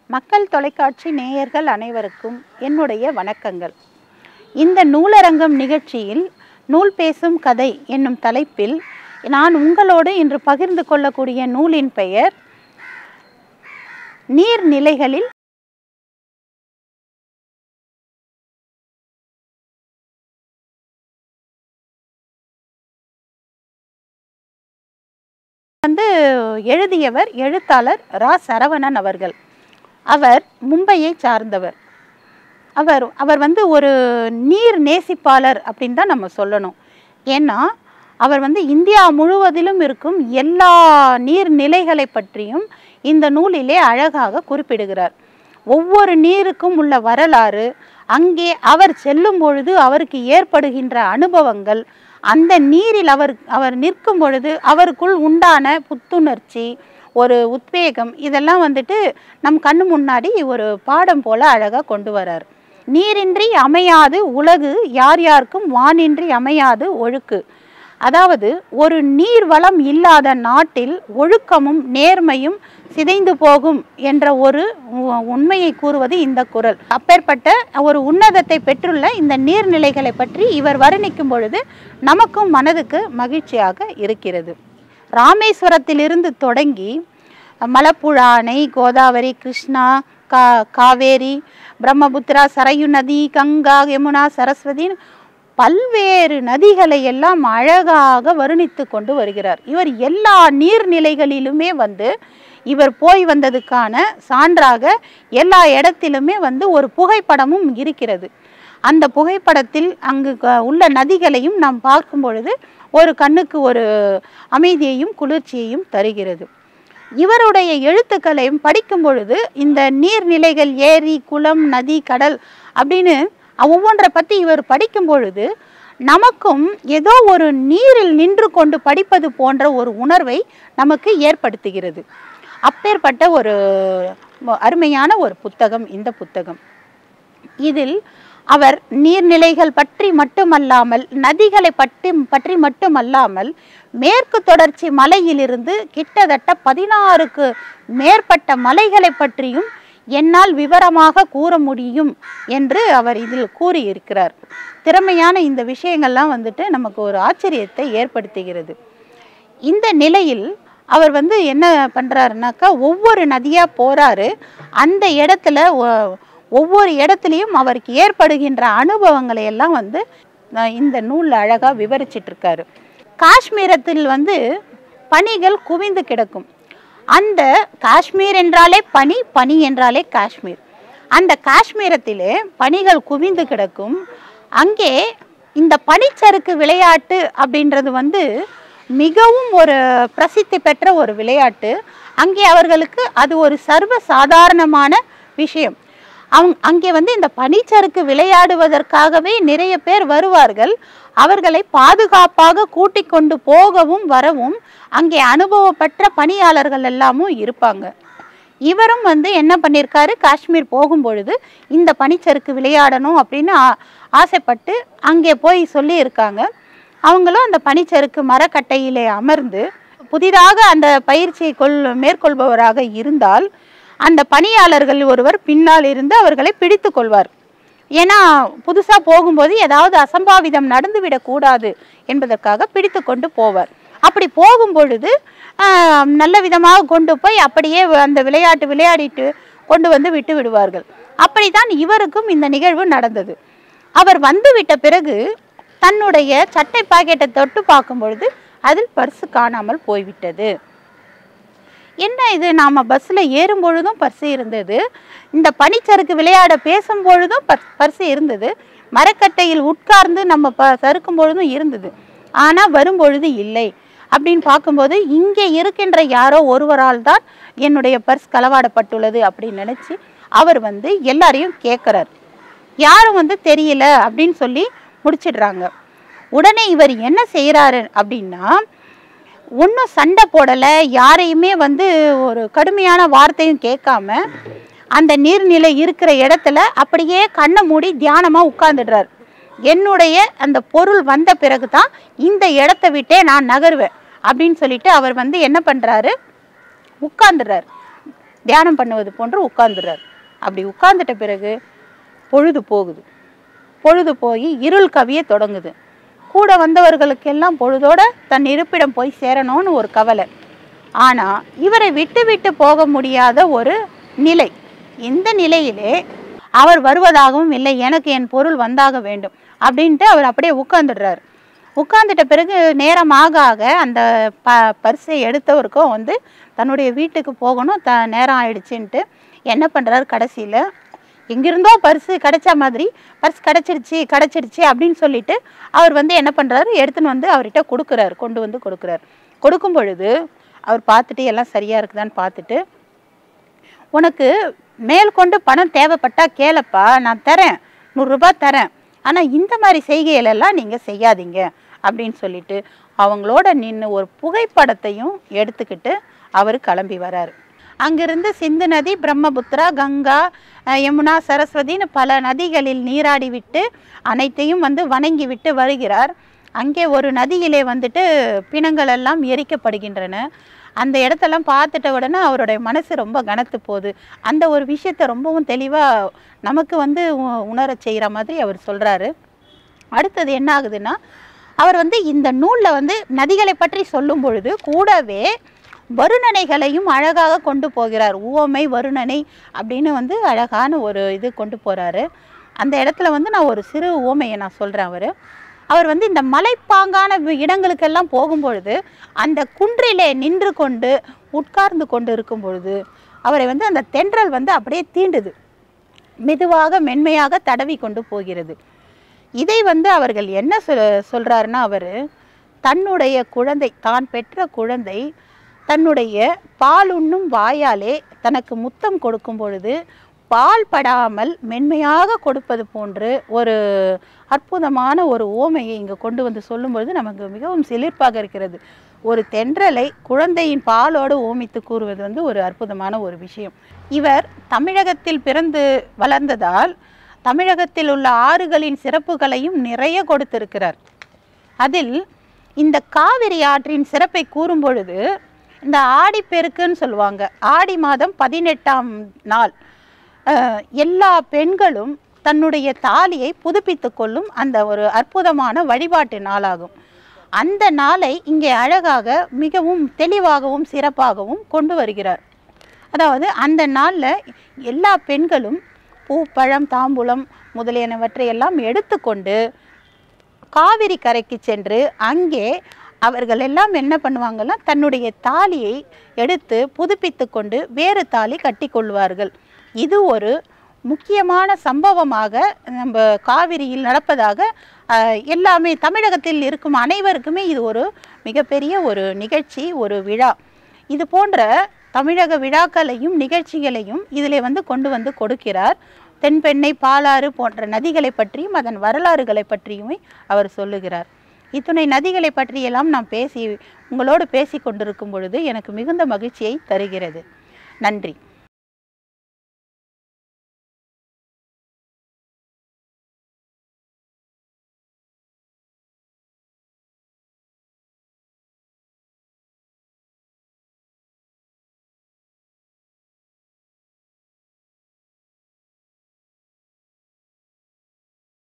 மக்கள் தொலைக்காட்சி நேயர்கள் அனைவருக்கும் என்னுடைய வணக்கங்கள் இந்த நூலரங்கம் நிகழ்ச்சியில் நூல் பேசும் கதை என்னும் தலைப்பில் நான் உங்களோடு இன்று பகிர்ந்து கொள்ளக்கூடிய நூலின் பெயர் நீர்நிலைகளில் வந்து எழுதியவர் எழுத்தாளர் ரா சரவணன் அவர்கள் அவர் மும்பையை சார்ந்தவர் அவர் அவர் வந்து ஒரு நீர் நேசிப்பாளர் அப்படின்னு தான் நம்ம சொல்லணும் ஏன்னா அவர் வந்து இந்தியா முழுவதிலும் இருக்கும் எல்லா நீர்நிலைகளை பற்றியும் இந்த நூலிலே அழகாக குறிப்பிடுகிறார் ஒவ்வொரு நீருக்கும் உள்ள வரலாறு அங்கே அவர் செல்லும் பொழுது அவருக்கு ஏற்படுகின்ற அனுபவங்கள் அந்த நீரில் அவர் அவர் நிற்கும் பொழுது அவருக்குள் உண்டான புத்துணர்ச்சி ஒரு உத்வேகம் இதெல்லாம் வந்துட்டு நம் கண்ணு முன்னாடி ஒரு பாடம் போல அழகாக கொண்டு வரார் நீரின்றி அமையாது உலகு யார் யாருக்கும் வானின்றி அமையாது ஒழுக்கு அதாவது ஒரு நீர் வளம் இல்லாத நாட்டில் ஒழுக்கமும் நேர்மையும் சிதைந்து போகும் என்ற ஒரு உ- உண்மையை கூறுவது இந்த குறள் அப்பேற்பட்ட ஒரு உன்னதத்தை பெற்றுள்ள இந்த நீர்நிலைகளை பற்றி இவர் வர்ணிக்கும் பொழுது நமக்கும் மனதுக்கு மகிழ்ச்சியாக இருக்கிறது ராமேஸ்வரத்திலிருந்து தொடங்கி மலப்புழா அணை கோதாவரி கிருஷ்ணா கா காவேரி பிரம்மபுத்திரா சரையு நதி கங்கா யமுனா சரஸ்வதி பல்வேறு நதிகளை எல்லாம் அழகாக வர்ணித்து கொண்டு வருகிறார் இவர் எல்லா நீர்நிலைகளிலுமே வந்து இவர் போய் வந்ததுக்கான சான்றாக எல்லா இடத்திலுமே வந்து ஒரு புகைப்படமும் இருக்கிறது அந்த புகைப்படத்தில் அங்கு க- உள்ள நதிகளையும் நாம் பார்க்கும் பொழுது ஒரு கண்ணுக்கு ஒரு அமைதியையும் குளிர்ச்சியையும் தருகிறது இவருடைய எழுத்துக்களையும் படிக்கும் பொழுது இந்த நீர்நிலைகள் ஏரி குளம் நதி கடல் அப்படின்னு ஒவ்வொன்றை பற்றி இவர் படிக்கும் பொழுது நமக்கும் ஏதோ ஒரு நீரில் நின்று கொண்டு படிப்பது போன்ற ஒரு உணர்வை நமக்கு ஏற்படுத்துகிறது அப்பேற்பட்ட ஒரு ம- அருமையான ஒரு புத்தகம் இந்த புத்தகம் இதில் அவர் நீர்நிலைகள் பற்றி மட்டுமல்லாமல் நதிகளை பற்றி பற்றி மட்டுமல்லாமல் மேற்கு தொடர்ச்சி மலையிலிருந்து கிட்டத்தட்ட பதினாறுக்கு மேற்பட்ட மலைகளை பற்றியும் என்னால் விவரமாக கூற முடியும் என்று அவர் இதில் கூறியிருக்கிறார் திறமையான இந்த விஷயங்கள்லாம் வந்துட்டு நமக்கு ஒரு ஆச்சரியத்தை ஏற்படுத்துகிறது இந்த நிலையில் அவர் வந்து என்ன பண்ணுறாருனாக்கா ஒவ்வொரு நதியாக போகிறாரு அந்த இடத்துல ஒ- ஒவ்வொரு இடத்துலையும் அவருக்கு ஏற்படுகின்ற அனுபவங்களை எல்லாம் வந்து நான் இந்த நூலில் அழகாக விவரிச்சிட்டு இருக்காரு காஷ்மீரத்தில் வந்து பனிகள் குவிந்து கிடக்கும் அந்த காஷ்மீர் என்றாலே பனி பனி என்றாலே காஷ்மீர் அந்த காஷ்மீரத்திலே பனிகள் குவிந்து கிடக்கும் அங்கே இந்த பனிச்சறுக்கு விளையாட்டு அப்படின்றது வந்து மிகவும் ஒரு பிரசித்தி பெற்ற ஒரு விளையாட்டு அங்கே அவர்களுக்கு அது ஒரு சர்வ சாதாரணமான விஷயம் அவங்க அங்கே வந்து இந்த பனிச்சறுக்கு விளையாடுவதற்காகவே நிறைய பேர் வருவார்கள் அவர்களை பாதுகாப்பாக கூட்டிக் கொண்டு போகவும் வரவும் அங்கே அனுபவப்பட்ட பணியாளர்கள் எல்லாமும் இருப்பாங்க இவரும் வந்து என்ன பண்ணியிருக்காரு காஷ்மீர் போகும்பொழுது இந்த பனிச்சறுக்கு விளையாடணும் அப்படின்னு ஆ- ஆசைப்பட்டு அங்கே போய் சொல்லியிருக்காங்க அவங்களும் அந்த பனிச்சறுக்கு மரக்கட்டையிலே அமர்ந்து புதிதாக அந்த பயிற்சியை கொள் மேற்கொள்பவராக இருந்தால் அந்த பணியாளர்கள் ஒருவர் பின்னால் இருந்து அவர்களை பிடித்து கொள்வார் ஏன்னா புதுசாக போகும்போது ஏதாவது அசம்பாவிதம் நடந்துவிடக்கூடாது என்பதற்காக பிடித்து கொண்டு போவார் அப்படி போகும் பொழுது ஆஹ், நல்ல விதமாக கொண்டு போய் அப்படியே அந்த விளையாட்டு விளையாடிட்டு கொண்டு வந்து விட்டு விடுவார்கள் அப்படித்தான் இவருக்கும் இந்த நிகழ்வு நடந்தது அவர் வந்து விட்ட பிறகு தன்னுடைய சட்டை பாக்கெட்டை தொட்டு பார்க்கும் பொழுது அதில் பர்சு காணாமல் போய்விட்டது என்ன இது நாம் பஸ்ஸில் ஏறும் பொழுதும் பர்ஸு இருந்தது இந்த பனிச்சறுக்கு விளையாட பேசும் பொழுதும் பர் பர்ஸு இருந்தது மரக்கட்டையில் உட்கார்ந்து நம்ம ப சறுக்கும் பொழுதும் இருந்தது ஆனால் வரும் பொழுது இல்லை அப்படின்னு பார்க்கும்போது இங்கே இருக்கின்ற யாரோ ஒருவரால் தான் என்னுடைய பர்ஸ் களவாடப்பட்டுள்ளது அப்படின்னு நினச்சி அவர் வந்து எல்லாரையும் கேட்குறார் யாரும் வந்து தெரியல அப்படின்னு சொல்லி முடிச்சிடுறாங்க உடனே இவர் என்ன செய்கிறாரு அப்படின்னா ஒன்றும் சண்டை போடலை யாரையுமே வந்து ஒரு கடுமையான வார்த்தையும் கேட்காம அந்த நீர்நிலை இருக்கிற இடத்துல அப்படியே கண்ணை மூடி தியானமாக உட்கார்ந்துடுறார் என்னுடைய அந்த பொருள் வந்த பிறகு தான் இந்த இடத்த விட்டே நான் நகருவேன் அப்படின்னு சொல்லிட்டு அவர் வந்து என்ன பண்ணுறாரு உட்கார்ந்துடுறார் தியானம் பண்ணுவது போன்று உட்கார்ந்துடுறார் அப்படி உட்கார்ந்துட்ட பிறகு பொழுது போகுது பொழுது போய் இருள் கவிய தொடங்குது கூட வந்தவர்களுக்கெல்லாம் பொழுதோட தன் இருப்பிடம் போய் சேரணும்னு ஒரு கவலை ஆனால் இவரை விட்டு விட்டு போக முடியாத ஒரு நிலை இந்த நிலையிலே அவர் வருவதாகவும் இல்லை எனக்கு என் பொருள் வந்தாக வேண்டும் அப்படின்ட்டு அவர் அப்படியே உட்கார்ந்துடுறாரு உட்கார்ந்துட்ட பிறகு நேரம் ஆக ஆக அந்த ப பரிசை எடுத்தவருக்கும் வந்து தன்னுடைய வீட்டுக்கு போகணும் த நேரம் ஆயிடுச்சுன்ட்டு என்ன பண்ணுறாரு கடைசியில் எங்கிருந்தோ பரிசு கிடைச்ச மாதிரி பரிசு கிடச்சிருச்சு கிடச்சிருச்சு அப்படின்னு சொல்லிட்டு அவர் வந்து என்ன பண்ணுறாரு எடுத்துன்னு வந்து அவர்கிட்ட கொடுக்குறாரு கொண்டு வந்து கொடுக்குறாரு கொடுக்கும் பொழுது அவர் பார்த்துட்டு எல்லாம் சரியாக இருக்குதான்னு பார்த்துட்டு உனக்கு மேற்கொண்டு பணம் தேவைப்பட்டா கேளப்பா நான் தரேன் நூறுரூபா தரேன் ஆனால் இந்த மாதிரி செய்கைகளெல்லாம் நீங்கள் செய்யாதீங்க அப்படின்னு சொல்லிட்டு அவங்களோட நின்று ஒரு புகைப்படத்தையும் எடுத்துக்கிட்டு அவர் கிளம்பி வராரு அங்கிருந்து சிந்து நதி பிரம்மபுத்திரா கங்கா அஹ், யமுனா சரஸ்வதின்னு பல நதிகளில் நீராடி விட்டு அனைத்தையும் வந்து வணங்கி விட்டு வருகிறார் அங்கே ஒரு நதியிலே வந்துட்டு பிணங்கள் எல்லாம் எரிக்கப்படுகின்றன அந்த இடத்தெல்லாம் பார்த்துட்ட உடனே அவருடைய மனசு ரொம்ப கனத்து போகுது அந்த ஒரு விஷயத்தை ரொம்பவும் தெளிவாக நமக்கு வந்து உ- உணரச் செய்கிற மாதிரி அவர் சொல்கிறாரு அடுத்தது என்ன ஆகுதுன்னா அவர் வந்து இந்த நூலில் வந்து நதிகளை பற்றி சொல்லும் பொழுது கூடவே வருணனைகளையும் அழகாக கொண்டு போகிறார் உவமை வருணனை அப்படின்னு வந்து அழகான ஒரு இது கொண்டு போகிறாரு அந்த இடத்துல வந்து நான் ஒரு சிறு உவமையை நான் சொல்கிறேன் அவர் அவர் வந்து இந்த மலைப்பாங்கான வி- இடங்களுக்கெல்லாம் போகும்பொழுது அந்த குன்றிலே நின்று கொண்டு உட்கார்ந்து கொண்டு இருக்கும் பொழுது அவரை வந்து அந்த தென்றல் வந்து அப்படியே தீண்டுது மெதுவாக மென்மையாக தடவி கொண்டு போகிறது இதை வந்து அவர்கள் என்ன சொல் சொல்கிறாருன்னா அவர் தன்னுடைய குழந்தை தான் பெற்ற குழந்தை தன்னுடைய பால் உண்ணும் வாயாலே தனக்கு முத்தம் கொடுக்கும் பொழுது பால் படாமல் மென்மையாக கொடுப்பது போன்று ஒரு அற்புதமான ஒரு ஓமையை இங்கே கொண்டு வந்து சொல்லும்பொழுது நமக்கு மிகவும் சிலிர்ப்பாக இருக்கிறது ஒரு தென்றலை குழந்தையின் பாலோடு ஓமித்து கூறுவது வந்து ஒரு அற்புதமான ஒரு விஷயம் இவர் தமிழகத்தில் பிறந்து வளர்ந்ததால் தமிழகத்தில் உள்ள ஆறுகளின் சிறப்புகளையும் நிறைய கொடுத்திருக்கிறார் அதில் இந்த காவிரி ஆற்றின் சிறப்பை கூறும் பொழுது இந்த ஆடிப்பெருக்குன்னு சொல்லுவாங்க ஆடி மாதம் பதினெட்டாம் நாள் அஹ், எல்லா பெண்களும் தன்னுடைய தாலியை புதுப்பித்து கொள்ளும் அந்த ஒரு அற்புதமான வழிபாட்டு நாளாகும் அந்த நாளை இங்கே அழகாக மிகவும் தெளிவாகவும் சிறப்பாகவும் கொண்டு வருகிறார் அதாவது அந்த நாளில் எல்லா பெண்களும் பூ பழம் தாம்பூலம் முதலியனவற்றை எல்லாம் எடுத்துக்கொண்டு காவிரி கரைக்கு சென்று அங்கே அவர்கள் எல்லாம் என்ன பண்ணுவாங்கன்னா தன்னுடைய தாலியை எடுத்து புதுப்பித்து கொண்டு வேறு தாலி கட்டிக்கொள்வார்கள் இது ஒரு முக்கியமான சம்பவமாக நம்ம காவிரியில் நடப்பதாக அஹ், எல்லாமே தமிழகத்தில் இருக்கும் அனைவருக்குமே இது ஒரு மிகப்பெரிய ஒரு நிகழ்ச்சி ஒரு விழா இது போன்ற தமிழக விழாக்களையும் நிகழ்ச்சிகளையும் இதிலே வந்து கொண்டு வந்து கொடுக்கிறார் தென்பெண்ணை பாலாறு போன்ற நதிகளை பற்றியும் அதன் வரலாறுகளை பற்றியுமே அவர் சொல்லுகிறார் இத்துணை நதிகளை பற்றியெல்லாம் நாம் பேசி உங்களோடு பேசி கொண்டிருக்கும் பொழுது எனக்கு மிகுந்த மகிழ்ச்சியை தருகிறது நன்றி